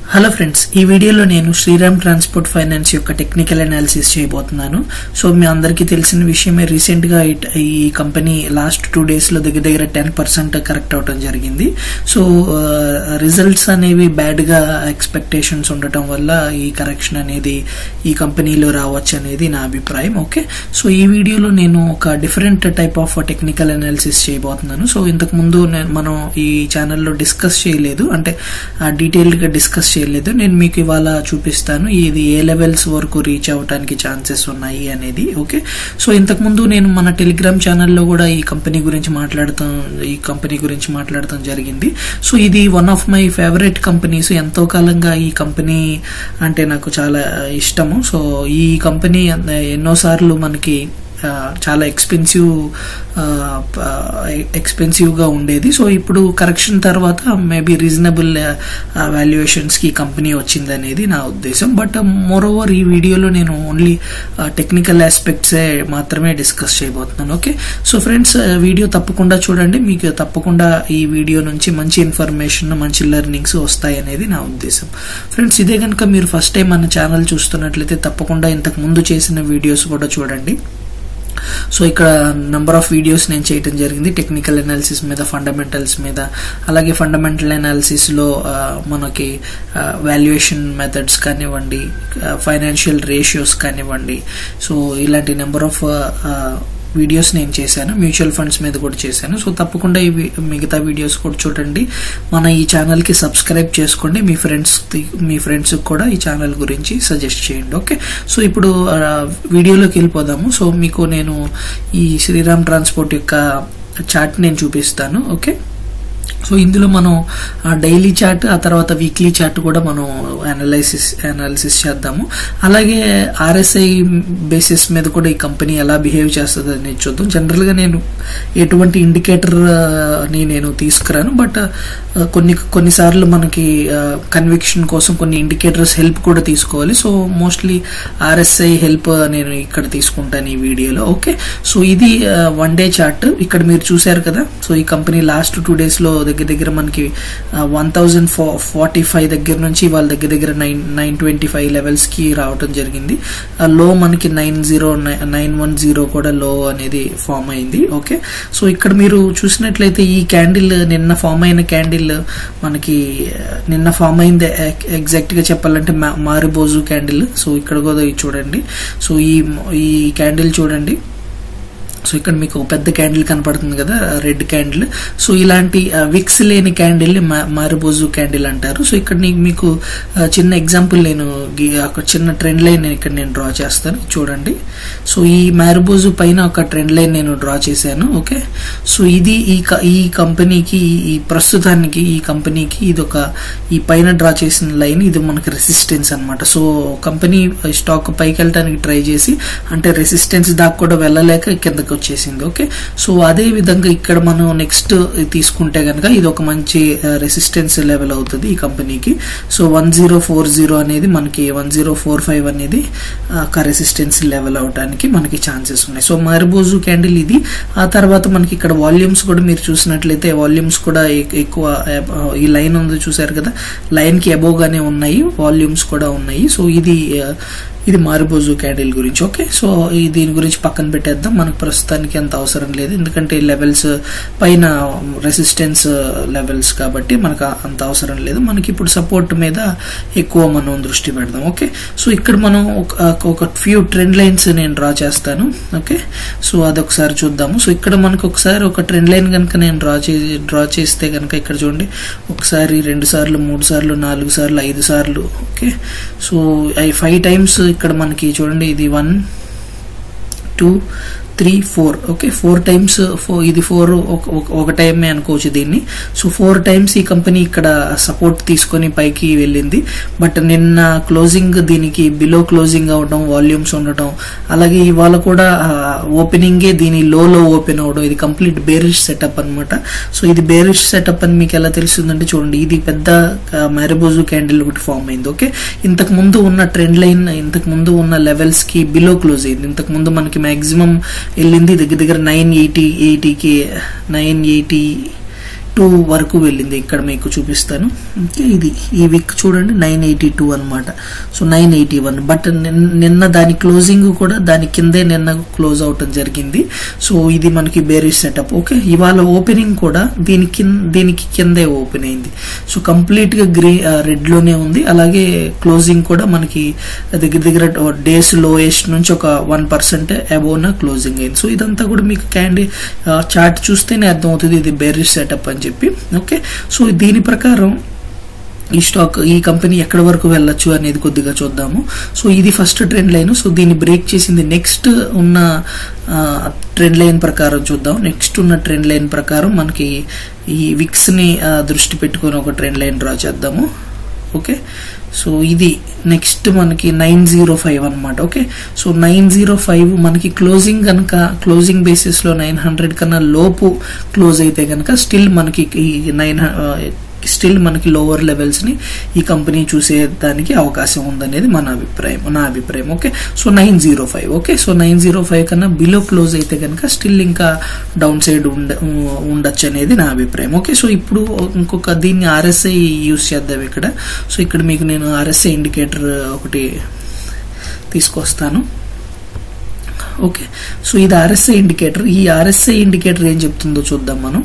hello friends ఈ వీడియోలో నేను శ్రీరామ్ ట్రాన్స్పోర్ట్ ఫైనాన్స్ యొక్క టెక్నికల్ అనాలిసిస్ చేయబోతున్నాను సో మీ అందరికీ తెలిసిన విషయమే రీసెంట్ గా ఇట్- ఈ కంపెనీ లాస్ట్ టూ డేస్ లో దగ్గర దగ్గర టెన్ పర్సెంట్ కరెక్ట్ అవడం జరిగింది సో రిజల్ట్స్ అనేవి బ్యాడ్ గా ఎక్స్పెక్టేషన్స్ ఉండటం వల్ల ఈ కరెక్షన్ అనేది ఈ కంపెనీలో రావచ్చు అనేది నా అభిప్రాయం ఓకే సో ఈ వీడియోలో నేను ఒక different type of technical analysis చేయబోతున్నాను సో ఇంతకు ముందు నేను మనం ఈ ఛానల్లో డిస్కస్ చేయలేదు అంటే డీటెయిల్డ్ గా డిస్కస్ చేయలేదు నేను మీకు ఇవాళ చూపిస్తాను ఇది ఏ లెవెల్స్ వరకు రీచ్ అవ్వడానికి ఛాన్సెస్ ఉన్నాయి అనేది ఓకే సో ఇంతకు ముందు నేను మన టెలిగ్రామ్ ఛానల్లో కూడా ఈ కంపెనీ గురించి మాట్లాడతాం ఈ కంపెనీ గురించి మాట్లాడటం జరిగింది సో ఇది one of my favourite companies ఎంతో కాలంగా ఈ కంపెనీ అంటే నాకు చాలా ఇష్టము సో ఈ కంపెనీ ఎన్నోసార్లు మనకి ఆ, చాలా ఎక్స్పెన్సివ్ ఎక్స్పెన్సివ్ గా ఉండేది సో ఇప్పుడు కరెక్షన్ తర్వాత మేబీ రీజనబుల్ వాల్యుయేషన్స్ కి కంపెనీ వచ్చింది అనేది నా ఉద్దేశం బట్ మోర్ ఓవర్ ఈ వీడియోలో నేను ఓన్లీ టెక్నికల్ ఆస్పెక్ట్స్ మాత్రమే డిస్కస్ చేయబోతున్నాను ఓకే సో ఫ్రెండ్స్ వీడియో తప్పకుండా చూడండి మీకు తప్పకుండా ఈ వీడియో నుంచి మంచి ఇన్ఫర్మేషన్ మంచి లెర్నింగ్స్ వస్తాయి అనేది నా ఉద్దేశం ఫ్రెండ్స్ ఇదే కనుక మీరు ఫస్ట్ టైం మన ఛానల్ చూస్తున్నట్లయితే తప్పకుండా ఇంతకు ముందు చేసిన వీడియోస్ కూడా చూడండి సో ఇక్కడ నంబర్ ఆఫ్ వీడియోస్ నేను చేయడం జరిగింది టెక్నికల్ అనాలిసిస్ మీద ఫండమెంటల్స్ మీద అలాగే ఫండమెంటల్ అనాలిసిస్ లో ఆ, మనకి వాల్యుయేషన్ మెథడ్స్ కానివ్వండి ఫైనాన్షియల్ రేషియోస్ కానివ్వండి సో ఇలాంటి నెంబర్ ఆఫ్ వీడియోస్ నేను చేశాను మ్యూచువల్ ఫండ్స్ మీద కూడా చేశాను సో తప్పకుండా ఈ వి- మిగతా వీడియోస్ కూడా చూడండి మన ఈ ఛానల్ కి సబ్స్క్రైబ్ చేసుకోండి మీ ఫ్రెండ్స్ మీ ఫ్రెండ్స్ కూడా ఈ ఛానల్ గురించి సజెస్ట్ చేయండి ఓకే సో ఇప్పుడు ఆ, వీడియోలోకి వెళ్ళిపోదాము సో మీకు నేను ఈ శ్రీరామ్ ట్రాన్స్పోర్ట్ యొక్క చార్ట్ నేను చూపిస్తాను ఓకే సో ఇందులో మనం ఆ డైలీ చార్ట్ ఆ తర్వాత వీక్లీ చార్ట్ కూడా మనం అనాలైసిస్ అనాలిసిస్ చేద్దాము అలాగే ఆర్ఎస్ఐ బేసిస్ మీద కూడా ఈ కంపెనీ ఎలా బిహేవ్ చేస్తుంది అనేది చూద్దాం జనరల్ గా నేను ఎటువంటి ఇండికేటర్ ని నేను తీసుకురాను బట్ కొన్ని కొన్నిసార్లు మనకి కన్విక్షన్ కోసం కొన్ని ఇండికేటర్స్ హెల్ప్ కూడా తీసుకోవాలి సో మోస్ట్లీ ఆర్ఎస్ఐ హెల్ప్ నేను ఇక్కడ తీసుకుంటాను ఈ వీడియోలో ఓకే సో ఇది వన్ డే చార్ట్ ఇక్కడ మీరు చూశారు కదా సో ఈ కంపెనీ లాస్ట్ టూ డేస్ లో దగ్గర దగ్గర మనకి వన్ థౌజండ్ ఫార్టీ ఫైవ్ దగ్గర నుంచి వాళ్ళ దగ్గర దగ్గర nine nine twenty five levels కి రావటం జరిగింది లో మనకి nine zero nine one zero కూడా లో అనేది ఫామ్ అయింది ఓకే సో ఇక్కడ మీరు చూసినట్లయితే ఈ క్యాండిల్ నిన్న ఫామ్ అయిన క్యాండిల్ మనకి ఆ, నిన్న ఫామ్ అయింది ఎగ్జాక్ట్ గా చెప్పాలంటే మా- మారిబోజు క్యాండిల్ సో ఇక్కడ కూడా ఇది చూడండి సో ఈ ఈ క్యాండిల్ చూడండి సో ఇక్కడ మీకు ఒక పెద్ద క్యాండిల్ కనపడుతుంది కదా రెడ్ క్యాండిల్ సో ఇలాంటి విక్స్ లేని క్యాండిల్ ని మా- మారిబోజు క్యాండిల్ అంటారు సో ఇక్కడ నీ- మీకు ఆ, చిన్న ఎగ్జాంపుల్ నేను గి- ఒక చిన్న ట్రెండ్ లైన్ నేను ఇక్కడ నేను డ్రా చేస్తాను చూడండి సో ఈ మారిబోజు పైన ఒక ట్రెండ్ లైన్ నేను డ్రా చేశాను ఓకే సో ఇది ఈ క- ఈ కంపెనీకి ఈ- ఈ ప్రస్తుతానికి ఈ కంపెనీకి ఇది ఒక ఈ పైన డ్రా చేసిన లైన్ ఇది మనకి రెసిస్టెన్స్ అన్నమాట సో కంపెనీ స్టాక్ పైకి వెళ్ళడానికి ట్రై చేసి అంటే రెసిస్టెన్స్ దాకా కూడా వెళ్ళలేక కిందకి వచ్చేసింది ఓకే సో అదే విధంగా ఇక్కడ మనం నెక్స్ట్ తీసుకుంటే కనుక ఇది ఒక మంచి రెసిస్టెన్స్ లెవెల్ అవుతుంది ఈ కంపెనీకి so one zero four zero అనేది మనకి వన్ జీరో ఫోర్ ఫైవ్ అనేది ఆ, ఒక రెసిస్టెన్స్ లెవెల్ అవడానికి మనకి ఛాన్సెస్ ఉన్నాయి సో మర్బోజు క్యాండిల్ ఇది ఆ తర్వాత మనకి ఇక్కడ వాల్యూమ్స్ కూడా మీరు చూసినట్లయితే వాల్యూమ్స్ కూడా ఎ- ఎక్కువ ఆ, ఈ లైన్ ఉంది చూసారు కదా లైన్ కి అబోవ్ గానే ఉన్నాయి వాల్యూమ్స్ కూడా ఉన్నాయి సో ఇది ఆ, ఇది మారిబోజు క్యాండిల్ గురించి ఓకే సో ఈ దీని గురించి పక్కన పెట్టేద్దాం మనకు ప్రస్తుతానికి అంత అవసరం లేదు ఎందుకంటే లెవెల్స్ పైన రెసిస్టెన్స్ లెవెల్స్ కాబట్టి మనకు అంత అవసరం లేదు మనకి ఇప్పుడు సపోర్ట్ మీద ఎక్కువ మనం దృష్టి పెడదాం ఓకే సో ఇక్కడ మనం ఒక- ఒక ఫ్యూ ట్రెండ్ లైన్స్ నేను డ్రా చేస్తాను ఓకే సో అదొకసారి చూద్దాము సో ఇక్కడ మనకు ఒకసారి ఒక ట్రెండ్ లైన్ కనుక నేను డ్రా చే డ్రా చేస్తే కనుక ఇక్కడ చూడండి ఒకసారి రెండు సార్లు మూడు సార్లు నాలుగు సార్లు ఐదు సార్లు okay so I five times ఇక్కడ మనకి చూడండి ఇది one two three four okay four times four ఇది ఫోర్ ఒక టైమే అనుకోవచ్చు దీన్ని సో ఫోర్ టైమ్స్ ఈ కంపెనీ ఇక్కడ సపోర్ట్ తీసుకొని పైకి వెళ్ళింది బట్ నిన్న క్లోజింగ్ దీనికి బిలో క్లోజింగ్ అవడం వాల్యూమ్స్ ఉండటం అలాగే ఇవాళ కూడా ఓపెనింగే దీని లోలో ఓపెన్ అవడం ఇది కంప్లీట్ బేరిష్ సెటప్ అన్నమాట సో ఇది బేరిష్ సెటప్ అని మీకు ఎలా తెలుస్తుందంటే చూడండి ఇది పెద్ద మ్యారబోజు క్యాండిల్ ఒకటి ఫామ్ అయింది ఓకే ఇంతకు ముందు ఉన్న ట్రెండ్ లైన్ ఇంతకు ముందు ఉన్న లెవెల్స్ కి బిలో క్లోజ్ అయింది ఇంతకు ముందు మనకి మాక్సిమం వెళ్ళింది దగ్గర దగ్గర నైన్ ఎయిటీ ఎయిటీకి నైన్ ఎయిటీ టూ వరకు వెళ్ళింది ఇక్కడ మీకు చూపిస్తాను ఓకే ఇది ఈ వీక్ చూడండి నైన్ ఎయిటీ టూ అనమాట so nine eighty one but నిన్న దాని క్లోజింగ్ కూడా దాని కిందే నిన్న క్లోజ్ అవటం జరిగింది సో ఇది మనకి బేరిష్ సెటప్ ఓకే ఇవాళ ఓపెనింగ్ కూడా దీని కింద దీనికి కిందే ఓపెన్ అయింది సో కంప్లీట్ గా గ్రీ రెడ్ లోనే ఉంది అలాగే క్లోజింగ్ కూడా మనకి దగ్గర దగ్గర డేస్ లోయెస్ట్ నుంచి ఒక వన్ పర్సెంట్ అబోవ్ క్లోజింగ్ అయింది సో ఇదంతా కూడా మీకు క్యాండీ చార్ట్ చూస్తేనే అర్థమవుతుంది ఇది బేరిష్ సెటప్ అని చెప్పి ఓకే సో దీని ప్రకారం ఈ స్టాక్ ఈ కంపెనీ ఎక్కడి వరకు వెళ్ళొచ్చు అనేది కొద్దిగా చూద్దాము సో ఇది ఫస్ట్ ట్రెండ్ లైన్ సో దీన్ని బ్రేక్ చేసింది నెక్స్ట్ ఉన్న ట్రెండ్ లైన్ ప్రకారం చూద్దాం నెక్స్ట్ ఉన్న ట్రెండ్ లైన్ ప్రకారం మనకి ఈ విక్స్ ని ఆ, దృష్టి పెట్టుకొని ఒక ట్రెండ్ లైన్ డ్రా చేద్దాము ఓకే సో ఇది నెక్స్ట్ మనకి నైన్ జీరో ఫైవ్ అనమాట okay so nine zero five మనకి క్లోజింగ్ కనుక క్లోజింగ్ బేసిస్ లో నైన్ హండ్రెడ్ కన్నా లోపు క్లోజ్ అయితే కనుక స్టిల్ మనకి ఈ నైన్ స్టిల్ మనకి లోవర్ లెవెల్స్ ని ఈ కంపెనీ చూసే దానికి అవకాశం ఉందనేది మన అభిప్రాయం నా అభిప్రాయం okay so nine zero five okay so nine zero five కన్నా బిలో క్లోజ్ అయితే కనుక స్టిల్ ఇంకా డౌన్ సైడ్ ఉండ ఉండొచ్చు అనేది నా అభిప్రాయం ఓకే సో ఇప్పుడు ఇంకొక దీన్ని ఆర్ఎస్ఐ యూస్ చేద్దాం ఇక్కడ సో ఇక్కడ మీకు నేను ఆర్ఎస్ఐ ఇండికేటర్ ఒకటి తీసుకొస్తాను ఓకే సో ఇది ఆర్ఎస్ఐ ఇండికేటర్ ఈ ఆర్ఎస్ఐ ఇండికేటర్ ఏం చెప్తుందో చూద్దాం మనం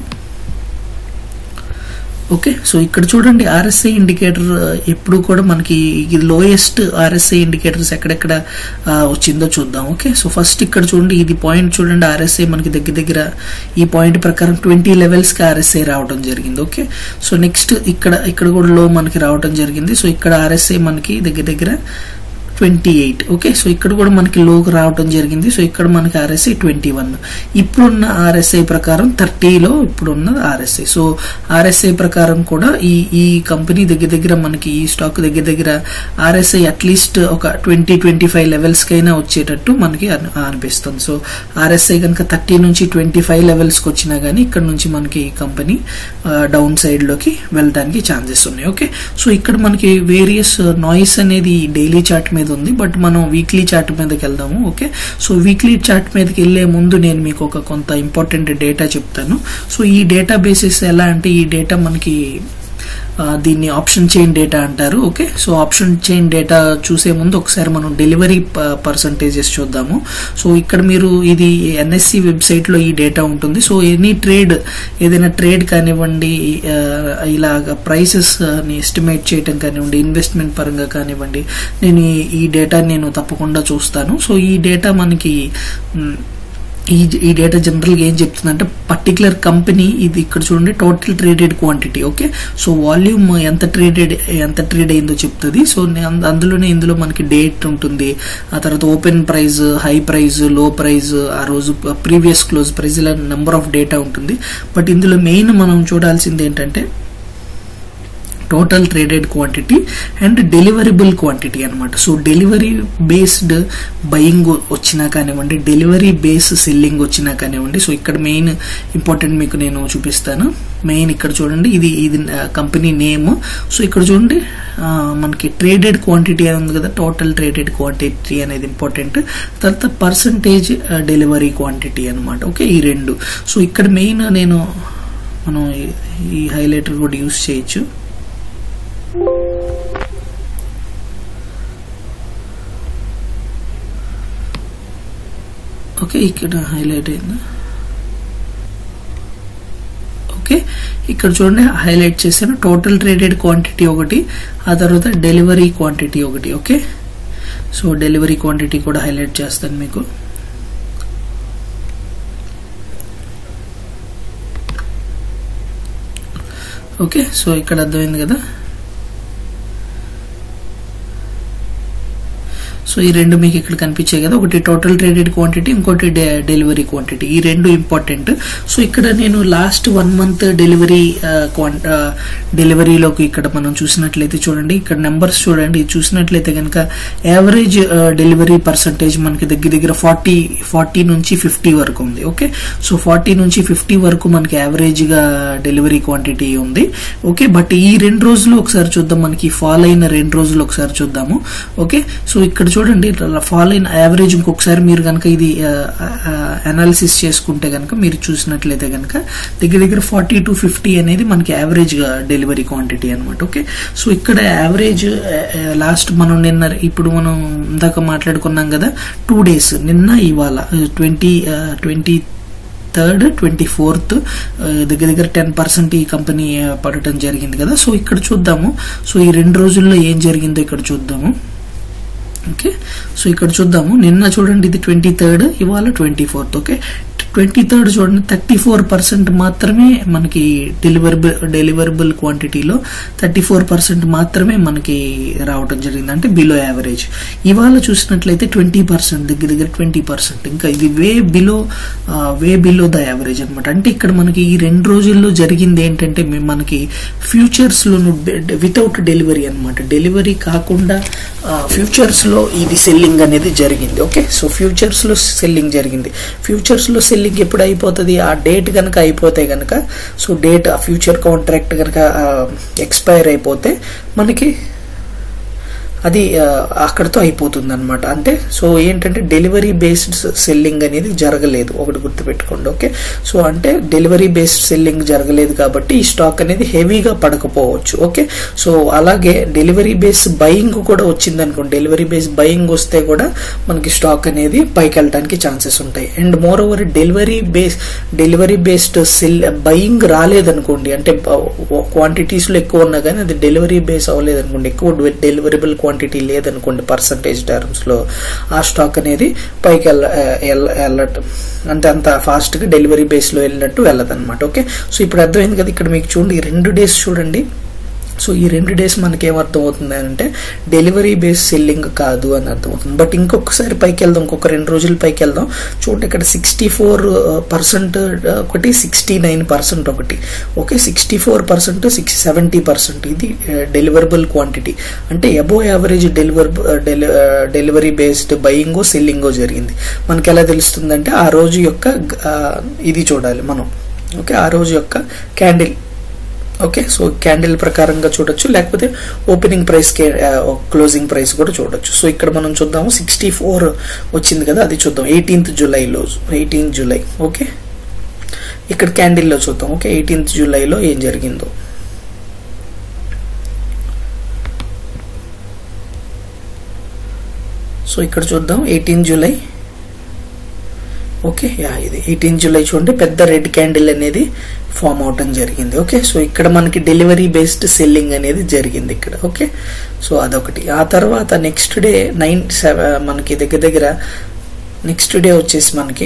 ఓకే సో ఇక్కడ చూడండి ఆర్ఎస్ఐ ఇండికేటర్ ఎప్పుడు కూడా మనకి ఇది లోయెస్ట్ ఆర్ఎస్ఐ ఇండికేటర్స్ ఎక్కడెక్కడ ఆ, వచ్చిందో చూద్దాం ఓకే సో ఫస్ట్ ఇక్కడ చూడండి ఇది పాయింట్ చూడండి ఆర్ఎస్ఐ మనకి దగ్గర దగ్గర ఈ పాయింట్ ప్రకారం ట్వంటీ లెవెల్స్ కి ఆర్ఎస్ఐ రావడం జరిగింది ఓకే సో నెక్స్ట్ ఇక్కడ ఇక్కడ కూడా లో మనకి రావడం జరిగింది సో ఇక్కడ ఆర్ఎస్ఐ మనకి దగ్గర దగ్గర ట్వంటీ ఎయిట్ ఓకే సో ఇక్కడ కూడా మనకి లోకి రావడం జరిగింది సో ఇక్కడ మనకి ఆర్ఎస్ఐ ట్వంటీ వన్ ఇప్పుడున్న ఆర్ఎస్ఐ ప్రకారం థర్టీలో ఇప్పుడున్న ఆర్ఎస్ఐ సో ఆర్ఎస్ఐ ప్రకారం కూడా ఈ ఈ కంపెనీ దగ్గర దగ్గర మనకి ఈ స్టాక్ దగ్గర దగ్గర ఆర్ఎస్ఐ అట్లీస్ట్ ఒక ట్వంటీ ట్వంటీ ఫైవ్ లెవెల్స్ కైనా వచ్చేటట్టు మనకి అన్- అనిపిస్తుంది సో ఆర్ఎస్ఐ కనుక థర్టీ నుంచి ట్వంటీ ఫైవ్ లెవెల్స్కి వచ్చినా కానీ ఇక్కడ నుంచి మనకి ఈ కంపెనీ డౌన్ సైడ్ లోకి వెళ్ళడానికి ఛాన్సెస్ ఉన్నాయి ఓకే సో ఇక్కడ మనకి వేరియస్ నాయిస్ అనేది డైలీ చార్ట్ మీద ఉంది బట్ మనం వీక్లీ చార్ట్ మీదకి వెళ్దాము ఓకే సో వీక్లీ చార్ట్ మీదకి వెళ్లే ముందు నేను మీకు ఒక కొంత ఇంపార్టెంట్ డేటా చెప్తాను సో ఈ డేటా బేసిస్ ఎలా అంటే ఈ డేటా మనకి ఆ, దీన్ని ఆప్షన్ చైన్ డేటా అంటారు okay so option chain data చూసే ముందు ఒకసారి మనం డెలివరీ పర్సంటేజెస్ చూద్దాము సో ఇక్కడ మీరు ఇది ఎన్ఎస్సి వెబ్సైట్ లో ఈ డేటా ఉంటుంది సో ఎనీ ట్రేడ్ ఏదైనా ట్రేడ్ కానివ్వండి ఆ, ఇలాగ ప్రైసెస్ ని ఎస్టిమేట్ చేయటం కానివ్వండి ఇన్వెస్ట్మెంట్ పరంగా కానివ్వండి నేను ఈ- ఈ డేటా నేను తప్పకుండా చూస్తాను సో ఈ డేటా మనకి మ్, ఈ ఈ డేటా జనరల్ గా ఏం చెప్తుందంటే పర్టికులర్ కంపెనీ ఇది ఇక్కడ చూడండి total traded quantity okay so volume ఎంత ట్రేడెడ్ ఎంత ట్రేడ్ అయిందో చెప్తుంది సో నే- అంద- అందులోనే ఇందులో మనకి డేట్ ఉంటుంది ఆ తర్వాత open price high price low price ఆ రోజు ప్రీవియస్ క్లోజ్ ప్రైస్ ఇలా నెంబర్ ఆఫ్ డేటా ఉంటుంది బట్ ఇందులో మెయిన్ మనం చూడాల్సింది ఏంటంటే total traded quantity and deliverable quantity అన్నమాట సో డెలివరీ బేస్డ్ బయింగ్ వచ్చినా కానివ్వండి డెలివరీ బేస్ సెల్లింగ్ వచ్చినా కానివ్వండి సో ఇక్కడ మెయిన్ ఇంపార్టెంట్ మీకు నేను చూపిస్తాను మెయిన్ ఇక్కడ చూడండి ఇది ఇది కంపెనీ నేమ్ సో ఇక్కడ చూడండి ఆ, మనకి ట్రేడెడ్ క్వాంటిటీ అని ఉంది కదా టోటల్ ట్రేడెడ్ క్వాంటిటీ అనేది ఇంపార్టెంట్ తర్వాత పర్సంటేజ్ డెలివరీ క్వాంటిటీ అన్నమాట ఓకే ఈ రెండు సో ఇక్కడ మెయిన్ నేను మనం ఈ- ఈ హైలైటర్ కూడా యూస్ చేయొచ్చు ఓకే ఇక్కడ హైలైట్ అయిందా ఓకే ఇక్కడ చూడండి హైలైట్ చేశాను టోటల్ ట్రేడెడ్ క్వాంటిటీ ఒకటి ఆ తర్వాత డెలివరీ క్వాంటిటీ ఒకటి ఓకే సో డెలివరీ క్వాంటిటీ కూడా హైలైట్ చేస్తాను మీకు ఓకే సో ఇక్కడ అర్థమైంది కదా సో ఈ రెండు మీకు ఇక్కడ కనిపించాయి కదా ఒకటి టోటల్ ట్రేడెడ్ క్వాంటిటీ ఇంకోటి డెలివరీ క్వాంటిటీ ఈ రెండు ఇంపార్టెంట్ సో ఇక్కడ నేను లాస్ట్ వన్ మంత్ డెలివరీ డెలివరీలోకి ఇక్కడ మనం చూసినట్లయితే చూడండి ఇక్కడ నెంబర్స్ చూడండి ఇది చూసినట్లయితే కనుక యావరేజ్ డెలివరీ పర్సంటేజ్ మనకి దగ్గర దగ్గర ఫార్టీ ఫార్టీ నుంచి ఫిఫ్టీ వరకు ఉంది ఓకే సో ఫార్టీ నుంచి ఫిఫ్టీ వరకు మనకి యావరేజ్ గా డెలివరీ క్వాంటిటీ ఉంది ఓకే బట్ ఈ రెండు రోజులు ఒకసారి చూద్దాం మనకి ఫాల్ అయిన రెండు రోజులు ఒకసారి చూద్దాము ఓకే సో ఇక్కడ చూడండి ఫాల్ ఇన్ యావరేజ్ ఇంకొకసారి మీరు కనుక ఇది అనాలిసిస్ చేసుకుంటే కనుక మీరు చూసినట్లయితే కనుక దగ్గర దగ్గర ఫార్టీ టు ఫిఫ్టీ అనేది మనకి యావరేజ్ గా డెలివరీ క్వాంటిటీ అనమాట ఓకే సో ఇక్కడ యావరేజ్ లాస్ట్ మనం నిన్న ఇప్పుడు మనం ఇందాక మాట్లాడుకున్నాం కదా టూ డేస్ నిన్న ఇవాళ twenty twenty third twenty fourth దగ్గర దగ్గర టెన్ పర్సెంట్ ఈ కంపెనీ పడటం జరిగింది కదా సో ఇక్కడ చూద్దాము సో ఈ రెండు రోజుల్లో ఏం జరిగిందో ఇక్కడ చూద్దాము ఓకే సో ఇక్కడ చూద్దాము నిన్న చూడండి ఇది ట్వంటీ థర్డ్ ఇవాళ twenty fourth okay twenty third చూడండి థర్టీ ఫోర్ పర్సెంట్ మాత్రమే మనకి డెలివరబుల్ డెలివరబుల్ క్వాంటిటీలో థర్టీ ఫోర్ పర్సెంట్ మాత్రమే మనకి రావటం జరిగింది అంటే బిలో యావరేజ్ ఇవాళ చూసినట్లయితే ట్వంటీ పర్సెంట్ దగ్గర దగ్గర ట్వంటీ పర్సెంట్ ఇంకా ఇది way below way below the average అనమాట అంటే ఇక్కడ మనకి ఈ రెండు రోజుల్లో జరిగింది ఏంటంటే మేము మనకి ఫ్యూచర్స్ లో వితౌట్ డెలివరీ అనమాట డెలివరీ కాకుండా ఫ్యూచర్స్ లో ఇది సెల్లింగ్ అనేది జరిగింది ఓకే సో ఫ్యూచర్స్ లో సెల్లింగ్ జరిగింది ఫ్యూచర్స్ లో సెల్లింగ్ ఎప్పుడు అయిపోతుంది ఆ డేట్ కనుక అయిపోతే కనుక సో డేట్ ఆ ఫ్యూచర్ కాంట్రాక్ట్ కనుక ఎక్స్పైర్ అయిపోతే మనకి అది అక్కడతో అయిపోతుంది అనమాట అంటే సో ఏంటంటే డెలివరీ బేస్డ్ సెల్లింగ్ అనేది జరగలేదు ఒకటి గుర్తుపెట్టుకోండి ఓకే సో అంటే డెలివరీ బేస్డ్ సెల్లింగ్ జరగలేదు కాబట్టి ఈ స్టాక్ అనేది హెవీగా పడకపోవచ్చు ఓకే సో అలాగే డెలివరీ బేస్ బయింగ్ కూడా వచ్చింది అనుకోండి డెలివరీ బేస్ బయింగ్ వస్తే కూడా మనకి స్టాక్ అనేది పైకి వెళ్ళడానికి ఛాన్సెస్ ఉంటాయి and moreover delivery base delivery based sell buying రాలేదనుకోండి అంటే క్వాంటిటీస్ లో ఎక్కువ ఉన్నా కానీ అది డెలివరీ బేస్ అవ్వలేదు అనుకోండి ఎక్కువ డెలివరబుల్ క్వాంటిటీ లేదనుకోండి పర్సంటేజ్ టర్మ్స్ లో ఆ స్టాక్ అనేది పైకి వెళ్ళటం అంటే అంత ఫాస్ట్ గా డెలివరీ బేస్ లో వెళ్ళినట్టు వెళ్ళదన్నమాట ఓకే సో ఇప్పుడు అర్థమైంది కదా ఇక్కడ మీకు చూడండి ఈ రెండు డేస్ చూడండి సో ఈ రెండు డేస్ మనకి ఏమర్థం అవుతుంది అంటే డెలివరీ బేస్ సెల్లింగ్ కాదు అని అర్థం అవుతుంది బట్ ఇంకొకసారి పైకి వెళ్దాం ఇంకొక రెండు రోజులు పైకి వెళ్దాం చూడండి ఇక్కడ సిక్స్టీ ఫోర్ పర్సెంట్ ఒకటి సిక్స్టీ నైన్ పర్సెంట్ ఒకటి okay sixty four percent six seventy percent ఇది డెలివరబుల్ క్వాంటిటీ అంటే above average deliver delivery based బయింగో సెల్లింగో జరిగింది మనకి ఎలా తెలుస్తుందంటే ఆ రోజు యొక్క ఇది చూడాలి మనం ఓకే ఆ రోజు యొక్క క్యాండిల్ ఓకే సో క్యాండిల్ ప్రకారంగా చూడొచ్చు లేకపోతే ఓపెనింగ్ ప్రైస్ క్లోజింగ్ ప్రైస్ కూడా చూడొచ్చు సో ఇక్కడ మనం చూద్దాము సిక్స్టీ ఫోర్ వచ్చింది కదా అది చూద్దాం ఎయిటీన్త్ జూలైలో ఎయిటీన్త్ జూలై ఓకే ఇక్కడ క్యాండిల్లో చూద్దాం ఓకే ఎయిటీన్త్ జూలైలో ఏం జరిగిందో సో ఇక్కడ చూద్దాం ఎయిటీన్ జూలై ఓకే యా ఇది ఎయిటీన్ జూలై చూడండి పెద్ద రెడ్ క్యాండిల్ అనేది ఫామ్ అవటం జరిగింది ఓకే సో ఇక్కడ మనకి డెలివరీ బేస్డ్ సెల్లింగ్ అనేది జరిగింది ఇక్కడ ఓకే సో అదొకటి ఆ తర్వాత నెక్స్ట్ డే నైన్ మనకి దగ్గర దగ్గర నెక్స్ట్ డే వచ్చేసి మనకి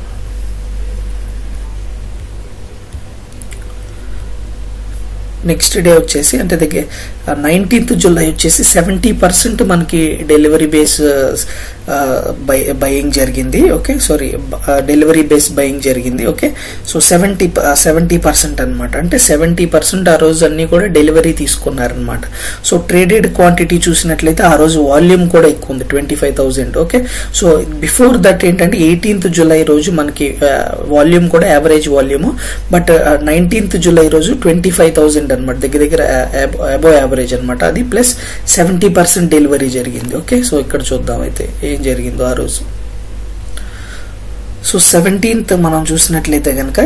నెక్స్ట్ డే వచ్చేసి అంటే దగ్గర నైన్టీన్త్ జూలై వచ్చేసి సెవెంటీ పర్సెంట్ మనకి డెలివరీ బేస్ బయింగ్ జరిగింది okay sorry delivery base buying జరిగింది okay so seventy seventy percent అనమాట అంటే సెవెంటీ పర్సెంట్ ఆ రోజు అన్ని కూడా డెలివరీ తీసుకున్నారనమాట సో ట్రేడెడ్ క్వాంటిటీ చూసినట్లయితే ఆ రోజు వాల్యూమ్ కూడా ఎక్కువ ఉంది twenty five thousand okay so before that ఏంటంటే ఎయిటీన్త్ జూలై రోజు మనకి వాల్యూమ్ కూడా average volume but nineteenth July రోజు ట్వంటీ ఫైవ్ థౌసండ్ అనమాట దగ్గర దగ్గర అబో యావరేజ్ అనమాట అది ప్లస్ సెవెంటీ పర్సెంట్ డెలివరీ జరిగింది ఓకే సో ఇక్కడ చూద్దాం అయితే ఏం జరిగిందో ఆ రోజు సో సెవెంటీన్త్ మనం చూసినట్లయితే కనుక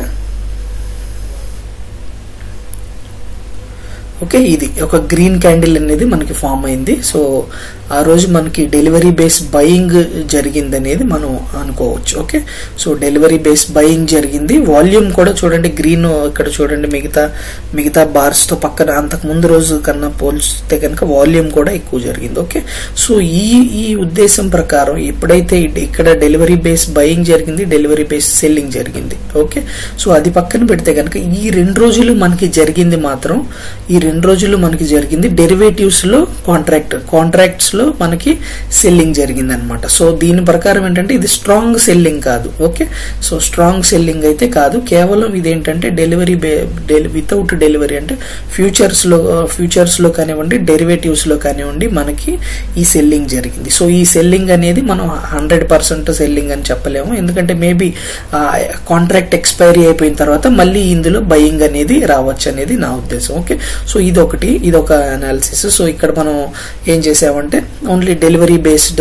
ఓకే ఇది ఒక గ్రీన్ క్యాండిల్ అనేది మనకి ఫామ్ అయింది సో ఆ రోజు మనకి డెలివరీ బేస్ బయింగ్ జరిగింది అనేది మనం అనుకోవచ్చు okay so delivery base buying జరిగింది వాల్యూమ్ కూడా చూడండి గ్రీన్ ఇక్కడ చూడండి మిగతా మిగతా బార్స్ తో పక్కన అంతకు ముందు రోజు కన్నా పోల్చితే కనుక వాల్యూమ్ కూడా ఎక్కువ జరిగింది ఓకే సో ఈ ఈ ఉద్దేశం ప్రకారం ఎప్పుడైతే ఇక్కడ డెలివరీ బేస్ బయింగ్ జరిగింది డెలివరీ బేస్ సెల్లింగ్ జరిగింది ఓకే సో అది పక్కన పెడితే కనుక ఈ రెండు రోజులు మనకి జరిగింది మాత్రం ఈ రెండు రోజులు మనకి జరిగింది డెరివేటివ్స్ లో కాంట్రాక్ట్ కాంట్రాక్ట్స్ లో మనకి సెల్లింగ్ జరిగింది అనమాట సో దీని ప్రకారం ఏంటంటే ఇది స్ట్రాంగ్ సెల్లింగ్ కాదు ఓకే సో స్ట్రాంగ్ సెల్లింగ్ అయితే కాదు కేవలం ఇదేంటంటే డెలివరీ వితౌట్ డెలివరీ అంటే ఫ్యూచర్స్ లో ఫ్యూచర్స్ లో కానివ్వండి డెరివేటివ్స్ లో కానివ్వండి మనకి ఈ సెల్లింగ్ జరిగింది సో ఈ సెల్లింగ్ అనేది మనం హండ్రెడ్ పర్సెంట్ సెల్లింగ్ అని చెప్పలేము ఎందుకంటే మేబీ కాంట్రాక్ట్ ఎక్స్పైరీ అయిపోయిన తర్వాత మళ్ళీ ఇందులో బయింగ్ అనేది రావచ్చు అనేది నా ఉద్దేశం ఓకే సో సో ఇది ఒకటి ఇది ఒక అనాలిసిస్ సో ఇక్కడ మనం ఏం చేసామంటే ఓన్లీ డెలివరీ బేస్డ్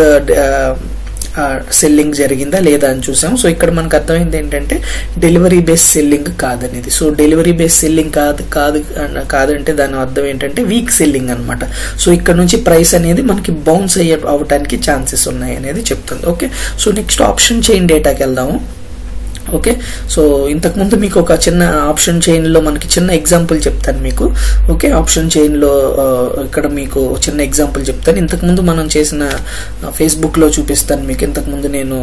సెల్లింగ్ జరిగిందా లేదా అని చూసాం సో ఇక్కడ మనకు అర్థమైంది ఏంటంటే డెలివరీ బేస్ సెల్లింగ్ కాదనేది సో డెలివరీ బేస్ సెల్లింగ్ కాదు కాదు అన్న- కాదంటే దాని అర్థం ఏంటంటే వీక్ సెల్లింగ్ అన్నమాట సో ఇక్కడ నుంచి ప్రైస్ అనేది మనకి బౌన్స్ అయ్యే అవడానికి ఛాన్సెస్ ఉన్నాయి అనేది చెప్తుంది okay so next option chain డేటాకి వెళ్దాము ఓకే సో ఇంతకుముందు మీకు ఒక చిన్న ఆప్షన్ చైన్ లో మనకి చిన్న ఎగ్జాంపుల్ చెప్తాను మీకు ఓకే ఆప్షన్ చైన్ లో ఆ, ఇక్కడ మీకు చిన్న ఎగ్జాంపుల్ చెప్తాను ఇంతకుముందు మనం చేసిన ఫేస్బుక్ లో చూపిస్తాను మీకు ఇంతకుముందు నేను